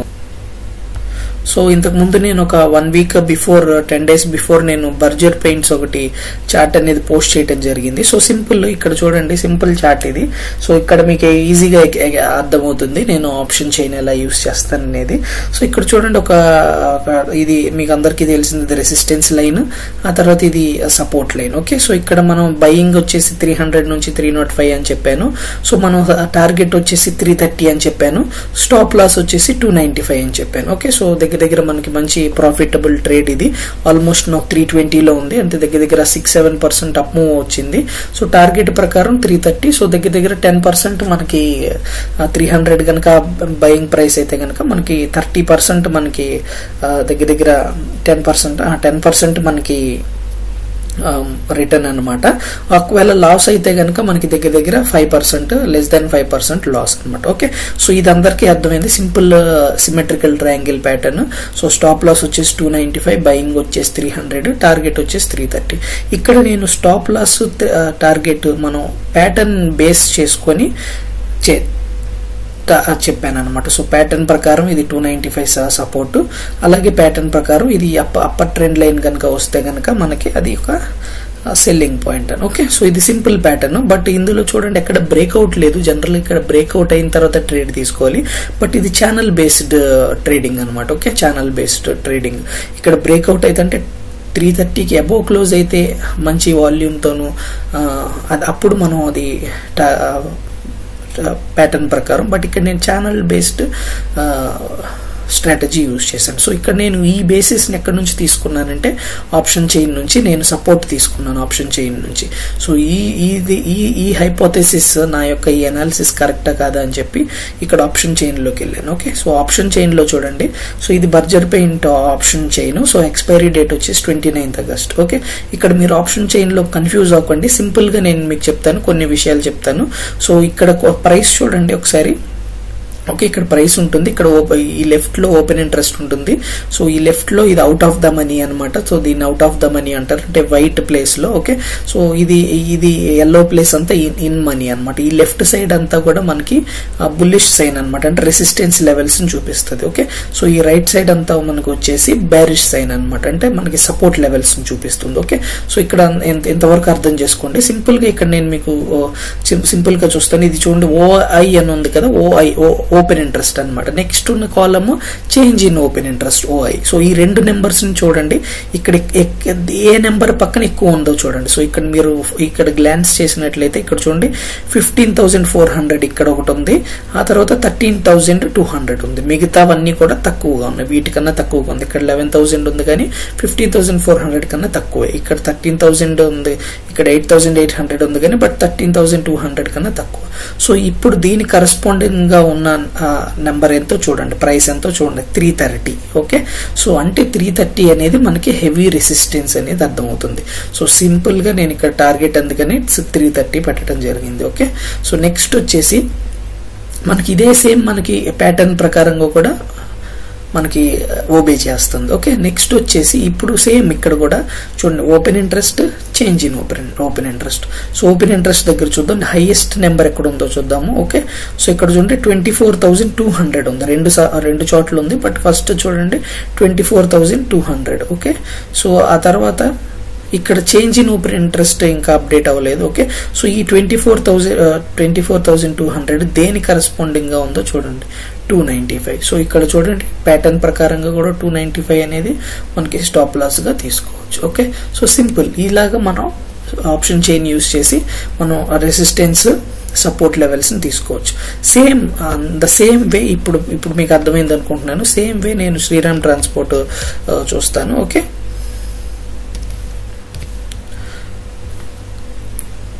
సో ఇంతకు ముందు నేను ఒక one week before ten days before నేను బర్జర్ పెయింట్స్ ఒకటి చార్ట్ అనేది పోస్ట్ చేయడం జరిగింది సో సింపుల్ ఇక్కడ చూడండి సింపుల్ చార్ట్ ఇది సో ఇక్కడ మీకు ఈజీగా అర్థమవుతుంది నేను ఆప్షన్ చైన్ ఎలా యూస్ చేస్తాను అనేది సో ఇక్కడ చూడండి ఒక ఒక ఇది మీకు అందరికీ తెలిసింది రెసిస్టెన్స్ లైన్ ఆ తర్వాత ఇది సపోర్ట్ లైన్ ఓకే సో ఇక్కడ మనం బయింగ్ వచ్చేసి త్రీ హండ్రెడ్ నుంచి త్రీ నాట్ ఫైవ్ అని చెప్పాను సో మనం టార్గెట్ వచ్చేసి త్రీ థర్టీ అని చెప్పాను స్టాప్ లాస్ వచ్చేసి టూ నైన్టీ ఫైవ్ అని చెప్పాను ఓకే సో దగ్గర దగ్గర మనకి మంచి ప్రాఫిటబుల్ ట్రేడ్ ఇది ఆల్మోస్ట్ నాకు త్రీ ట్వంటీలో ఉంది అంటే దగ్గర దగ్గర six seven percent up move వచ్చింది సో టార్గెట్ ప్రకారం త్రీ థర్టీ సో దగ్గర దగ్గర టెన్ పర్సెంట్ మనకి త్రీ హండ్రెడ్ కనుక బయింగ్ ప్రైస్ అయితే కనుక మనకి థర్టీ పర్సెంట్ మనకి ఆ, దగ్గర దగ్గర టెన్ పర్సెంట్ టెన్ పర్సెంట్ మనకి రిటర్న్ అనమాట ఒకవేళ లాస్ అయితే కనుక మనకి దగ్గర దగ్గర five percent less than five percent loss అనమాట ఓకే సో ఇది అందరికీ అర్థమైంది simple symmetrical triangle pattern so stop loss వచ్చేసి టూ నైన్టీ ఫైవ్ బయింగ్ వచ్చేసి త్రీ హండ్రెడ్ టార్గెట్ వచ్చేసి త్రీ థర్టీ ఇక్కడ నేను స్టాప్ లాస్ టార్గెట్ మనం ప్యాటర్న్ బేస్ చేసుకొని చే చెప్పాను అనమాట సో ప్యాటర్న్ ప్రకారం ఇది టూ నైన్టీ ఫైవ్ సపోర్ట్ అలాగే ప్యాటర్న్ ప్రకారం ఇది అప్ప అప్పర్ ట్రెండ్ లైన్ కనుక వస్తే కనుక మనకి అది ఒక సెల్లింగ్ పాయింట్ అని ఓకే సో ఇది సింపుల్ ప్యాటర్న్ బట్ ఇందులో చూడండి ఎక్కడ బ్రేక్అవుట్ లేదు జనరల్ ఇక్కడ బ్రేక్అవుట్ అయిన తర్వాత ట్రేడ్ తీసుకోవాలి బట్ ఇది ఛానల్ బేస్డ్ ట్రేడింగ్ అనమాట ఓకే ఛానల్ బేస్డ్ ట్రేడింగ్ ఇక్కడ బ్రేక్అవుట్ అయితే అంటే త్రీ థర్టీకి అబోవ్ క్లోజ్ అయితే మంచి వాల్యూమ్తోను అది అప్పుడు మనం అది ప్యాటర్న్ ప్రకారం బట్ ఇక్కడ నేను ఛానల్ బేస్డ్ స్ట్రాటజీ యూజ్ చేశాను సో ఇక్కడ నేను ఈ బేసిస్ని ఎక్కడి నుంచి తీసుకున్నానంటే ఆప్షన్ చైన్ నుంచి నేను సపోర్ట్ తీసుకున్నాను ఆప్షన్ చైన్ నుంచి సో ఈ ఇది ఈ ఈ హైపోథెసిస్ నా యొక్క ఈ అనాలిసిస్ కరెక్టా కాదా అని చెప్పి ఇక్కడ ఆప్షన్ చైన్లోకి వెళ్ళాను ఓకే సో ఆప్షన్ చైన్లో చూడండి సో ఇది Berger paint option chain so expiry date వచ్చేసి ట్వంటీ నైన్త్ ఆగస్ట్ ఓకే ఇక్కడ మీరు ఆప్షన్ చైన్లో కన్ఫ్యూజ్ అవ్వకండి సింపుల్గా నేను మీకు చెప్తాను కొన్ని విషయాలు చెప్తాను సో ఇక్కడ ప్రైస్ చూడండి ఒకసారి ఓకే ఇక్కడ ప్రైస్ ఉంటుంది ఇక్కడ ఈ లెఫ్ట్ లో ఓపెన్ ఇంట్రెస్ట్ ఉంటుంది సో ఈ లెఫ్ట్ లో ఇది అవుట్ ఆఫ్ ద మనీ అనమాట సో దీన్ని అవుట్ ఆఫ్ ద మనీ అంటారు అంటే వైట్ ప్లేస్ లో ఓకే సో ఇది ఇది ఎల్లో ప్లేస్ అంతా ఇన్ మనీ అనమాట ఈ లెఫ్ట్ సైడ్ అంతా కూడా మనకి బుల్లిష్ సైన్ అనమాట అంటే రెసిస్టెన్స్ లెవెల్స్ ని చూపిస్తుంది ఓకే సో ఈ రైట్ సైడ్ అంతా మనకు వచ్చేసి బ్యారిష్ సైన్ అనమాట అంటే మనకి సపోర్ట్ లెవెల్స్ ని చూపిస్తుంది ఓకే సో ఇక్కడ ఎంతవరకు అర్థం చేసుకోండి సింపుల్ గా ఇక్కడ నేను మీకు సింపుల్ గా చూస్తాను ఇది చూడండి ఓఐ అని ఉంది కదా ఓఐ ఓపెన్ ఇంట్రెస్ట్ అనమాట నెక్స్ట్ ఉన్న column change in open interest OI so ఈ రెండు నెంబర్స్ ని చూడండి ఇక్కడ ఏ నెంబర్ పక్కన ఎక్కువ ఉందో చూడండి సో ఇక్కడ మీరు ఇక్కడ గ్లాన్స్ చేసినట్లయితే ఇక్కడ చూడండి ఫిఫ్టీన్ థౌసండ్ ఫోర్ హండ్రెడ్ ఇక్కడ ఒకటి ఉంది ఆ తర్వాత థర్టీన్ థౌసండ్ టూ హండ్రెడ్ ఉంది మిగతావన్నీ కూడా తక్కువగా ఉన్నాయి వీటికన్నా తక్కువగా ఉంది ఇక్కడ లెవెన్ థౌసండ్ ఉంది కానీ ఫిఫ్టీన్ థౌసండ్ ఫోర్ హండ్రెడ్ కన్నా తక్కువే ఇక్కడ థర్టీన్ థౌసండ్ ఉంది ఇక్కడ ఎయిట్ థౌసండ్ ఎయిట్ హండ్రెడ్ ఉంది కానీ but thirteen thousand two hundred కన్నా తక్కువ సో ఇప్పుడు దీని కరస్పాండింగ్ గా ఉన్న నెంబర్ ఎంతో చూడండి ప్రైస్ ఎంతో చూడండి త్రీ థర్టీ ఓకే సో అంటే త్రీ థర్టీ అనేది మనకి హెవీ రెసిస్టెన్స్ అనేది అర్థమవుతుంది సో సింపుల్ గా నేను ఇక్కడ టార్గెట్ అందుకని త్రీ థర్టీ పెట్టడం జరిగింది ఓకే సో నెక్స్ట్ వచ్చేసి మనకి ఇదే సేమ్ మనకి ప్యాటర్న్ ప్రకారంగా కూడా మనకి ఓబే చేస్తుంది ఓకే నెక్స్ట్ వచ్చేసి ఇప్పుడు సేమ్ ఇక్కడ కూడా చూడండి open interest change in open open interest so open interest దగ్గర చూద్దాం హైయెస్ట్ నెంబర్ ఎక్కడ ఉందో చూద్దాము ఓకే సో ఇక్కడ చూడండి twenty four thousand two hundred ఉంది రెండు రెండు చోట్ల ఉంది బట్ ఫస్ట్ చూడండి twenty four thousand two hundred okay so ఆ తర్వాత ఇక్కడ చేంజ్ ఇన్ ఓపెన్ ఇంట్రెస్ట్ ఇంకా అప్డేట్ అవ్వలేదు ఓకే సో ఈ twenty four thousand twenty four thousand two hundred దేని కరస్పాండింగ్ గా ఉందో చూడండి టూ నైన్టీ ఫైవ్ సో ఇక్కడ చూడండి ప్యాటర్న్ ప్రకారంగా కూడా టూ నైన్టీ ఫైవ్ అనేది మనకి స్టాప్ లాస్ గా తీసుకోవచ్చు ఓకే సో సింపుల్ ఇలాగా మనం ఆప్షన్ చైన్ యూస్ చేసి మనం రెసిస్టెన్స్ సపోర్ట్ లెవెల్స్ ని తీసుకోవచ్చు సేమ్ ద సేమ్ వే ఇప్పుడు ఇప్పుడు మీకు అర్థమైంది అనుకుంటున్నాను సేమ్ వే నేను శ్రీరామ్ ట్రాన్స్పోర్ట్ చూస్తాను ఓకే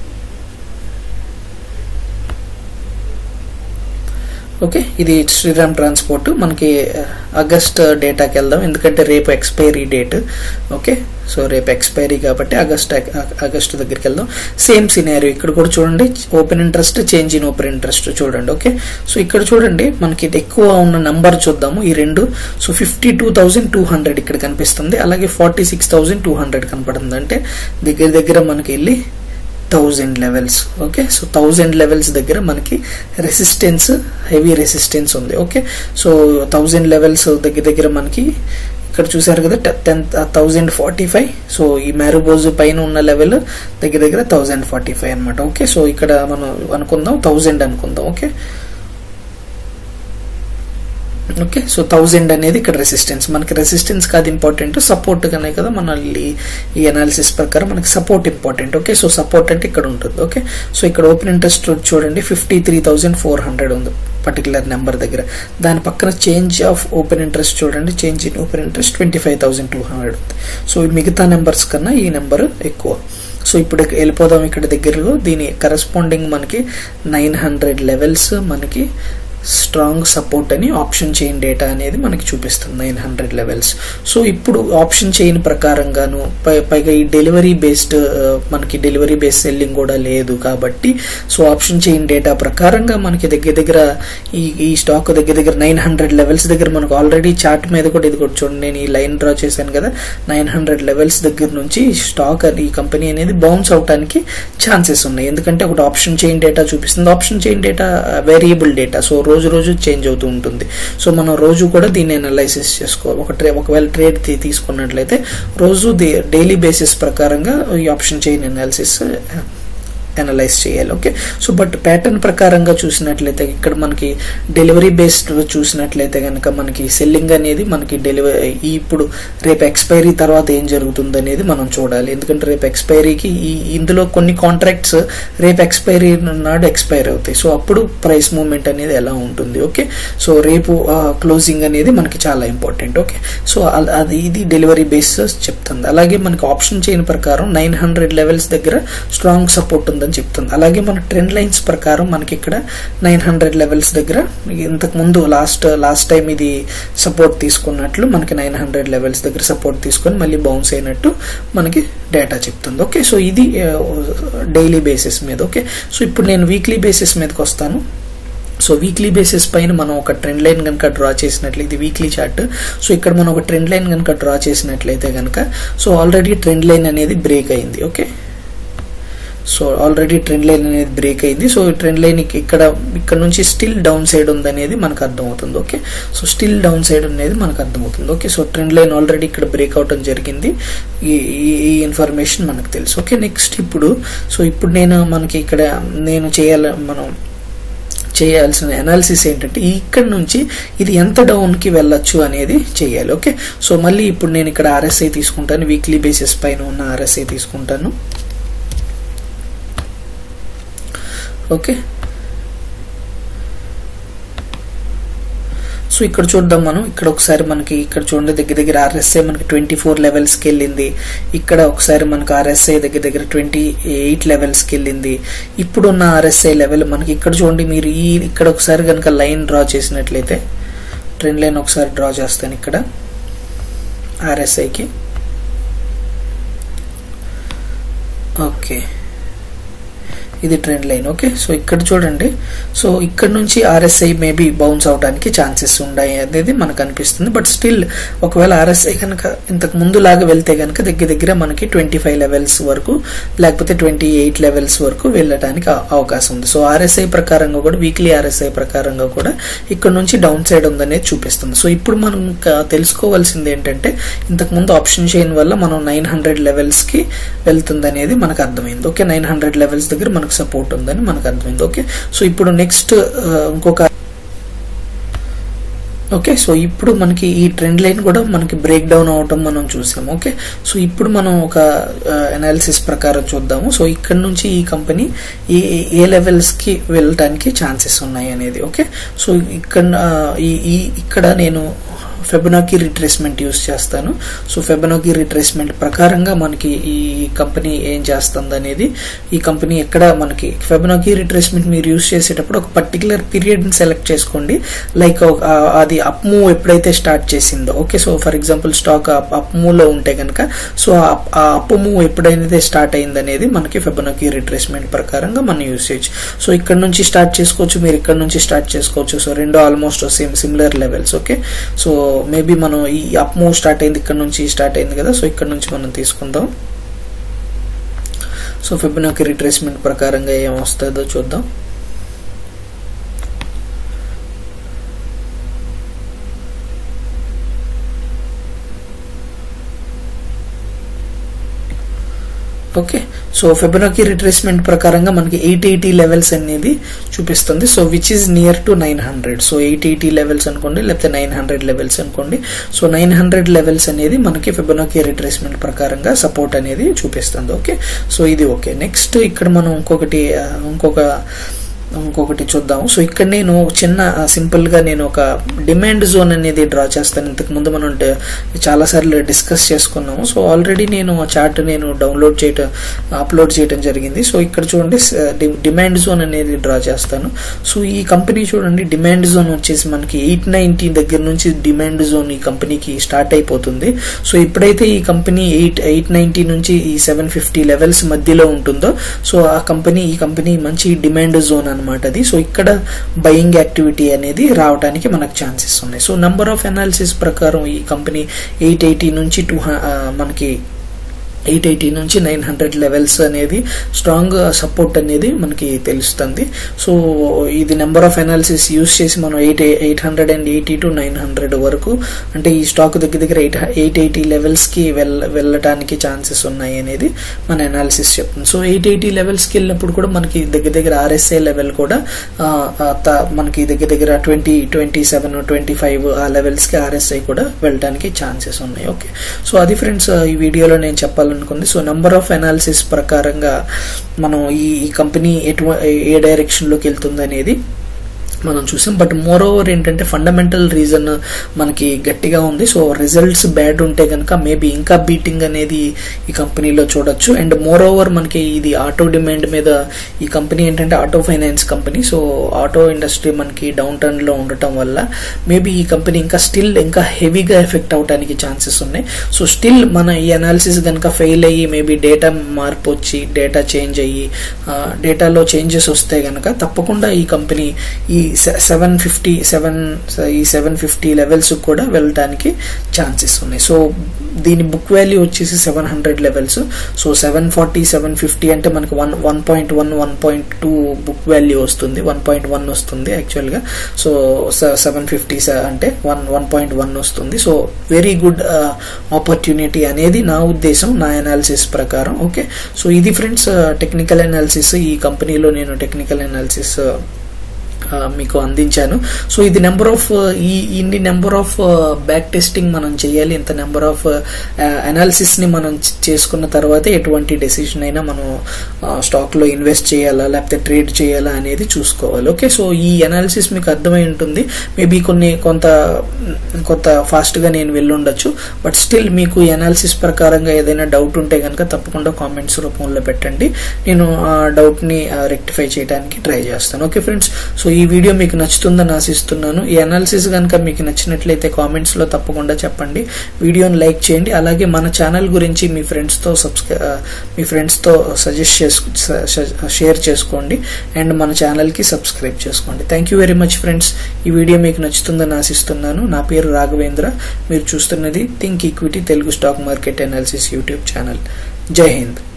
ఓకే ఇది శ్రీరామ్ ట్రాన్స్పోర్ట్ మనకి ఆగస్ట్ డేటాకి వెళ్దాం ఎందుకంటే రేపు ఎక్స్పైరీ డేట్ ఓకే సో రేపు ఎక్స్పైరీ కాబట్టి ఆగస్ట్ ఆగస్ట్ దగ్గరికి వెళ్దాం సేమ్ సినారియో ఇక్కడ కూడా చూడండి open interest change in open interest చూడండి ఓకే సో ఇక్కడ చూడండి మనకి ఇది ఎక్కువ ఉన్న నంబర్ చూద్దాము ఈ రెండు so fifty two thousand two hundred ఇక్కడ కనిపిస్తుంది అలాగే forty six thousand two hundred కనపడుతుంది అంటే దగ్గర దగ్గర మనకి వెళ్ళి thousand levels okay so thousand levels దగ్గర మనకి రెసిస్టెన్స్ హెవీ రెసిస్టెన్స్ ఉంది ఓకే సో థౌజండ్ లెవెల్స్ దగ్గర దగ్గర మనకి ఇక్కడ చూసారు కదా ten thousand forty five so ఈ మ్యారుబోజ్ పైన ఉన్న లెవెల్ దగ్గర దగ్గర థౌజండ్ ఫార్టీ ఫైవ్ అనమాట ఓకే సో ఇక్కడ మనం అనుకుందాం థౌజండ్ అనుకుందాం ఓకే ఓకే సో థౌజండ్ అనేది ఇక్కడ రెసిస్టెన్స్ మనకి రెసిస్టెన్స్ కాదు ఇంపార్టెంట్ సపోర్ట్ కనే కదా మన ఈ అనాలిసిస్ ప్రకారం మనకి support important okay so support అంటే ఇక్కడ ఉంటుంది ఓకే సో ఇక్కడ ఓపెన్ ఇంట్రెస్ట్ చూడండి fifty three thousand four hundred ఉంది పర్టికులర్ నెంబర్ దగ్గర దాని పక్కన చేంజ్ ఆఫ్ ఓపెన్ ఇంట్రెస్ట్ చూడండి change in open interest twenty five thousand two hundred ఉంది సో మిగతా నెంబర్స్ కన్నా ఈ నెంబర్ ఎక్కువ సో ఇప్పుడు వెళ్ళిపోదాం ఇక్కడ దగ్గరలో దీని కరస్పాండింగ్ మనకి నైన్ హండ్రెడ్ లెవెల్స్ మనకి స్ట్రాంగ్ సపోర్ట్ అని ఆప్షన్ చైన్ డేటా అనేది మనకి చూపిస్తుంది నైన్ హండ్రెడ్ లెవెల్స్ సో ఇప్పుడు ఆప్షన్ చైన్ ప్రకారంగాను పైగా ఈ డెలివరీ బేస్డ్ మనకి డెలివరీ బేస్డ్ సెల్లింగ్ కూడా లేదు కాబట్టి సో ఆప్షన్ చైన్ డేటా ప్రకారంగా మనకి దగ్గర దగ్గర ఈ ఈ స్టాక్ దగ్గర దగ్గర నైన్ హండ్రెడ్ లెవెల్స్ దగ్గర మనకు ఆల్రెడీ చార్ట్ మీద కూడా ఇది కూడా చూడండి నేను ఈ లైన్ డ్రా చేశాను కదా నైన్ హండ్రెడ్ లెవెల్స్ దగ్గర నుంచి స్టాక్ ఈ కంపెనీ అనేది బౌన్స్ అవడానికి ఛాన్సెస్ ఉన్నాయి ఎందుకంటే ఒకటి ఆప్షన్ చైన్ డేటా చూపిస్తుంది option chain data variable data so రోజు రోజు చేంజ్ అవుతూ ఉంటుంది సో మనం రోజు కూడా దీన్ని అనాలైసిస్ చేసుకోవాలి ఒక ట్రే ఒకవేళ ట్రేడ్ తీసుకున్నట్లయితే రోజు డైలీ బేసిస్ ప్రకారంగా ఈ ఆప్షన్ చైన్ అనాలిసిస్ అనలైజ్ చేయాలి ఓకే సో బట్ ప్యాటర్న్ ప్రకారంగా చూసినట్లయితే ఇక్కడ మనకి డెలివరీ బేస్డ్ చూసినట్లయితే కనుక మనకి సెల్లింగ్ అనేది మనకి డెలివరీ ఇప్పుడు రేపు ఎక్స్పైరీ తర్వాత ఏం జరుగుతుంది అనేది మనం చూడాలి ఎందుకంటే రేపు ఎక్స్పైరీకి ఈ ఇందులో కొన్ని కాంట్రాక్ట్స్ రేపు ఎక్స్పైరీ నాడు ఎక్స్పైర్ అవుతాయి సో అప్పుడు ప్రైస్ మూవ్మెంట్ అనేది ఎలా ఉంటుంది ఓకే సో రేపు క్లోజింగ్ అనేది మనకి చాలా ఇంపార్టెంట్ ఓకే సో అది ఇది డెలివరీ బేస్ చెప్తుంది అలాగే మనకి ఆప్షన్ చైన్ ప్రకారం నైన్ హండ్రెడ్ లెవెల్స్ దగ్గర స్ట్రాంగ్ సపోర్ట్ ఉంది ఉందని చెప్తుంది అలాగే మన ట్రెండ్ లైన్స్ ప్రకారం మనకి ఇక్కడ నైన్ హండ్రెడ్ లెవెల్స్ దగ్గర ఇంతకు ముందు లాస్ట్ లాస్ట్ టైం ఇది సపోర్ట్ తీసుకున్నట్లు మనకి నైన్ హండ్రెడ్ లెవెల్స్ దగ్గర సపోర్ట్ తీసుకొని మళ్ళీ బౌన్స్ అయినట్టు మనకి డేటా చెప్తుంది ఓకే సో ఇది డైలీ బేసిస్ మీద ఓకే సో ఇప్పుడు నేను వీక్లీ బేసిస్ మీదకి వస్తాను సో వీక్లీ బేసిస్ పైన మనం ఒక ట్రెండ్ లైన్ కనుక డ్రా చేసినట్లయితే ఇది వీక్లీ చార్ట్ సో ఇక్కడ మనం ఒక ట్రెండ్ లైన్ కనుక డ్రా చేసినట్లయితే కనుక సో ఆల్రెడీ ట్రెండ్ లైన్ అనేది బ్రేక్ అయింది okay so already trend line అనేది బ్రేక్ అయింది సో ఈ ట్రెండ్ లైన్ ఇక్కడ ఇక్కడ నుంచి స్టిల్ డౌన్ సైడ్ ఉందనేది మనకు అర్థమవుతుంది okay so still down side అనేది మనకు అర్థమవుతుంది okay so trend line already ఇక్కడ బ్రేక్ అవటం జరిగింది ఈ ఈ ఇన్ఫర్మేషన్ మనకు తెలుసు ఓకే నెక్స్ట్ ఇప్పుడు సో ఇప్పుడు నేను మనకి ఇక్కడ నేను చేయాల మనం చేయాల్సిన అనాలిసిస్ ఏంటంటే ఇక్కడ నుంచి ఇది ఎంత డౌన్కి వెళ్ళొచ్చు అనేది చేయాలి ఓకే సో మళ్ళీ ఇప్పుడు నేను ఇక్కడ ఆర్ఎస్ఐ తీసుకుంటాను వీక్లీ బేసిస్ పైన ఉన్న ఆర్ఎస్ఐ తీసుకుంటాను ఓకే సో ఇక్కడ చూద్దాం మనం ఇక్కడ ఒకసారి మనకి ఇక్కడ చూడండి దగ్గర దగ్గర ఆర్ఎస్ఐ మనకి ట్వంటీ ఫోర్ లెవెల్స్కి వెళ్ళింది ఇక్కడ ఒకసారి మనకు ఆర్ఎస్ఐ దగ్గర దగ్గర ట్వంటీ ఎయిట్ లెవెల్స్కి వెళ్ళింది ఇప్పుడున్న ఆర్ఎస్ఐ లెవెల్ మనకి ఇక్కడ చూడండి మీరు ఈ ఇక్కడ ఒకసారి కనుక లైన్ డ్రా చేసినట్లయితే ట్రెండ్ లైన్ ఒకసారి డ్రా చేస్తాను ఇక్కడ ఆర్ఎస్ఐకి ఓకే ఇది ట్రెండ్ లైన్ ఓకే సో ఇక్కడ చూడండి సో ఇక్కడ నుంచి ఆర్ఎస్ఐ మేబీ బౌన్స్ అవడానికి ఛాన్సెస్ ఉన్నాయి అనేది మనకు అనిపిస్తుంది బట్ స్టిల్ ఒకవేళ ఆర్ఎస్ఐ కనుక ఇంతకు ముందు లాగా వెళ్తే కనుక దగ్గర దగ్గర మనకి ట్వంటీ ఫైవ్ లెవెల్స్ వరకు లేకపోతే ట్వంటీ ఎయిట్ లెవెల్స్ వరకు వెళ్ళడానికి అవకాశం ఉంది సో ఆర్ఎస్ఐ ప్రకారంగా కూడా వీక్లీ ఆర్ఎస్ఐ ప్రకారంగా కూడా ఇక్కడ నుంచి డౌన్ సైడ్ ఉందనేది చూపిస్తుంది సో ఇప్పుడు మనం తెలుసుకోవాల్సింది ఏంటంటే ఇంతకు ముందు ఆప్షన్ చైన్ వల్ల మనం నైన్ హండ్రెడ్ లెవెల్స్ కి వెళ్తుంది అనేది మనకు అర్థమైంది ఓకే నైన్ హండ్రెడ్ లెవెల్స్ దగ్గర మనకు సపోర్ట్ ఉందని మనకు అర్థమైంది ఓకే సో ఇప్పుడు నెక్స్ట్ ఇంకొక ఓకే సో ఇప్పుడు మనకి ఈ ట్రెండ్ లైన్ కూడా మనకి బ్రేక్ డౌన్ అవటం మనం చూసాం ఓకే సో ఇప్పుడు మనం ఒక అనాలిసిస్ ప్రకారం చూద్దాము సో ఇక్కడ నుంచి ఈ కంపెనీ ఏ ఏ లెవెల్స్ కి వెళ్ళటానికి ఛాన్సెస్ ఉన్నాయి అనేది ఓకే సో ఇక్కడ ఈ ఇక్కడ నేను ఫెబనోకి రిట్రేస్మెంట్ యూస్ చేస్తాను సో ఫెబనోకి రిట్రేస్మెంట్ ప్రకారంగా మనకి ఈ కంపెనీ ఏం చేస్తుంది అనేది ఈ కంపెనీ ఎక్కడ మనకి ఫెబనోకి రిట్రేస్మెంట్ మీరు యూస్ చేసేటప్పుడు ఒక పర్టికులర్ పీరియడ్ ని సెలెక్ట్ చేసుకోండి లైక్ అది అప్ మూవ్ ఎప్పుడైతే స్టార్ట్ చేసిందో okay so for example stock up move లో ఉంటే కనుక సో ఆ అప్ మూవ్ ఎప్పుడైతే స్టార్ట్ అయింది అనేది మనకి ఫెబనోకి రిట్రేస్మెంట్ ప్రకారంగా మనం యూస్ చేయొచ్చు సో ఇక్కడ నుంచి స్టార్ట్ చేసుకోవచ్చు మీరు ఇక్కడ నుంచి స్టార్ట్ చేసుకోవచ్చు సో రెండు almost same similar levels okay so maybe మనం ఈ అప్ మూవ్ స్టార్ట్ అయింది ఇక్కడ నుంచి స్టార్ట్ అయింది కదా సో ఇక్కడ నుంచి మనం తీసుకుందాం సో ఫిబొనాకి రిట్రేస్మెంట్ ప్రకారంగా ఏం వస్తుందో చూద్దాం ఓకే సో ఫెబనోకి రిట్రేస్మెంట్ ప్రకారంగా మనకి ఎయిట్ ఎయిటీ లెవెల్స్ అనేది చూపిస్తుంది so which is near to nine hundred so eight eighty levels అనుకోండి లేకపోతే నైన్ హండ్రెడ్ లెవెల్స్ అనుకోండి సో నైన్ హండ్రెడ్ లెవెల్స్ అనేది మనకి ఫెబనోకి రిట్రేస్మెంట్ ప్రకారంగా సపోర్ట్ అనేది చూపిస్తుంది ఓకే సో ఇది ఓకే నెక్స్ట్ ఇక్కడ మనం ఇంకొకటి ఇంకొక ఇంకొకటి చూద్దాం సో ఇక్కడ నేను చిన్న సింపుల్ గా నేను ఒక డిమాండ్ జోన్ అనేది డ్రా చేస్తాను ఇంతకు ముందు మనం చాలా సార్లు డిస్కస్ చేసుకున్నాము సో ఆల్రెడీ నేను ఆ చార్ట్ నేను డౌన్లోడ్ చేయటం అప్లోడ్ చేయడం జరిగింది సో ఇక్కడ చూడండి డిమాండ్ జోన్ అనేది డ్రా చేస్తాను సో ఈ కంపెనీ చూడండి డిమాండ్ జోన్ వచ్చేసి మనకి ఎయిట్ నైన్టీ దగ్గర నుంచి డిమాండ్ జోన్ ఈ కంపెనీకి స్టార్ట్ అయిపోతుంది సో ఎప్పుడైతే ఈ కంపెనీ ఎయిట్ ఎయిట్ నైన్టీ నుంచి ఈ సెవెన్ ఫిఫ్టీ లెవెల్స్ మధ్యలో ఉంటుందో సో ఆ కంపెనీ ఈ కంపెనీ మంచి డిమాండ్ జోన్ అనమాట అది సో ఇక్కడ బయింగ్ యాక్టివిటీ అనేది రావడానికి మనకు ఛాన్సెస్ ఉన్నాయి సో నంబర్ ఆఫ్ అనాలిసిస్ ప్రకారం ఈ కంపెనీ ఎయిట్ ఎయిటీ నుంచి టూ మనకి ఎయిట్ ఎయిటీ నుంచి నైన్ హండ్రెడ్ లెవెల్స్ అనేది స్ట్రాంగ్ సపోర్ట్ అనేది మనకి తెలుస్తుంది సో ఇది నెంబర్ ఆఫ్ అనాలిసిస్ యూస్ చేసి మనం eight eight hundred and eighty to nine hundred వరకు అంటే ఈ స్టాక్ దగ్గర దగ్గర ఎయిట్ ఎయిట్ ఎయిటీ లెవెల్స్కి వెళ్ళ వెళ్ళటానికి ఛాన్సెస్ ఉన్నాయి అనేది మన అనాలిసిస్ చెప్తుంది సో ఎయిట్ ఎయిటీ లెవెల్స్కి వెళ్ళినప్పుడు కూడా మనకి దగ్గర దగ్గర ఆర్ఎస్ఏ లెవెల్ కూడా మనకి దగ్గర దగ్గర twenty twenty seven twenty five ఆ లెవెల్స్కి ఆర్ఎస్ఐ కూడా వెళ్ళడానికి ఛాన్సెస్ ఉన్నాయి ఓకే సో అది ఫ్రెండ్స్ ఈ వీడియోలో నేను చెప్పాలి అనుకుంది సో నంబర్ ఆఫ్ అనాలిసిస్ ప్రకారంగా మనం ఈ కంపెనీ ఎటు ఏ డైరెక్షన్ లోకి వెళ్తుంది అనేది మనం చూసాం బట్ మోర్ ఓవర్ ఏంటంటే ఫండమెంటల్ రీజన్ మనకి గట్టిగా ఉంది సో రిజల్ట్స్ బ్యాడ్ ఉంటే కనుక మేబీ ఇంకా బీటింగ్ అనేది ఈ కంపెనీలో చూడొచ్చు అండ్ మోర్ ఓవర్ మనకి ఇది ఆటో డిమాండ్ మీద ఈ కంపెనీ ఏంటంటే auto finance company so auto industry మనకి డౌన్ టర్న్ లో ఉండటం వల్ల మేబీ ఈ కంపెనీ ఇంకా స్టిల్ ఇంకా హెవీగా ఎఫెక్ట్ అవడానికి ఛాన్సెస్ ఉన్నాయి సో స్టిల్ మన ఈ అనాలిసిస్ కనుక ఫెయిల్ అయ్యి మేబీ డేటా మార్పు వచ్చి డేటా చేంజ్ అయ్యి డేటాలో చేంజెస్ వస్తే కనుక తప్పకుండా ఈ కంపెనీ ఈ సెవెన్ ఫిఫ్టీ సెవెన్ ఈ సెవెన్ ఫిఫ్టీ లెవెల్స్ కూడా వెళ్ళడానికి ఛాన్సెస్ ఉన్నాయి సో దీని బుక్ వాల్యూ వచ్చేసి seven hundred levels so seven forty seven fifty అంటే మనకి one one point one one point two book value వస్తుంది వన్ పాయింట్ వన్ వస్తుంది యాక్చువల్గా సో సెవెన్ ఫిఫ్టీ అంటే వన్ వన్ పాయింట్ వన్ వస్తుంది so very good opportunity అనేది నా ఉద్దేశం నా అనాలిసిస్ ప్రకారం ఓకే సో ఇది ఫ్రెండ్స్ టెక్నికల్ అనాలిసిస్ ఈ కంపెనీలో నేను టెక్నికల్ అనాలిసిస్ మీకు అందించాను సో ఇది నెంబర్ ఆఫ్ ఈ ఇన్ని నెంబర్ ఆఫ్ బ్యాక్ టెస్టింగ్ మనం చేయాలి ఇంత నెంబర్ ఆఫ్ అనాలిసిస్ ని మనం చేసుకున్న తర్వాత ఎటువంటి డెసిషన్ అయినా మనం స్టాక్ లో ఇన్వెస్ట్ చేయాలా లేకపోతే ట్రేడ్ చేయాలా అనేది చూసుకోవాలి ఓకే సో ఈ అనాలిసిస్ మీకు అర్థమై ఉంటుంది మేబీ కొన్ని కొంత కొంత ఫాస్ట్ గా నేను వెళ్ళుండొచ్చు బట్ స్టిల్ మీకు ఈ అనాలిసిస్ ప్రకారంగా ఏదైనా డౌట్ ఉంటే కనుక తప్పకుండా కామెంట్స్ రూపంలో పెట్టండి నేను ఆ డౌట్ ని రెక్టిఫై చేయడానికి ట్రై చేస్తాను ఓకే ఫ్రెండ్స్ సో ఈ వీడియో మీకు నచ్చుతుందని ఆశిస్తున్నాను ఈ అనాలిసిస్ కనుక మీకు నచ్చినట్లయితే కామెంట్స్ లో తప్పకుండా చెప్పండి వీడియోని లైక్ చేయండి అలాగే మన ఛానల్ గురించి మీ ఫ్రెండ్స్ తో సబ్స్క్రై మీ ఫ్రెండ్స్ తో సజెస్ట్ చేసు షేర్ చేసుకోండి అండ్ మన ఛానల్ కి సబ్స్క్రైబ్ చేసుకోండి thank you very much friends ఈ వీడియో మీకు నచ్చుతుందని ఆశిస్తున్నాను నా పేరు రాఘవేంద్ర మీరు చూస్తున్నది think equity Telugu stock market analysis YouTube channel జై హింద్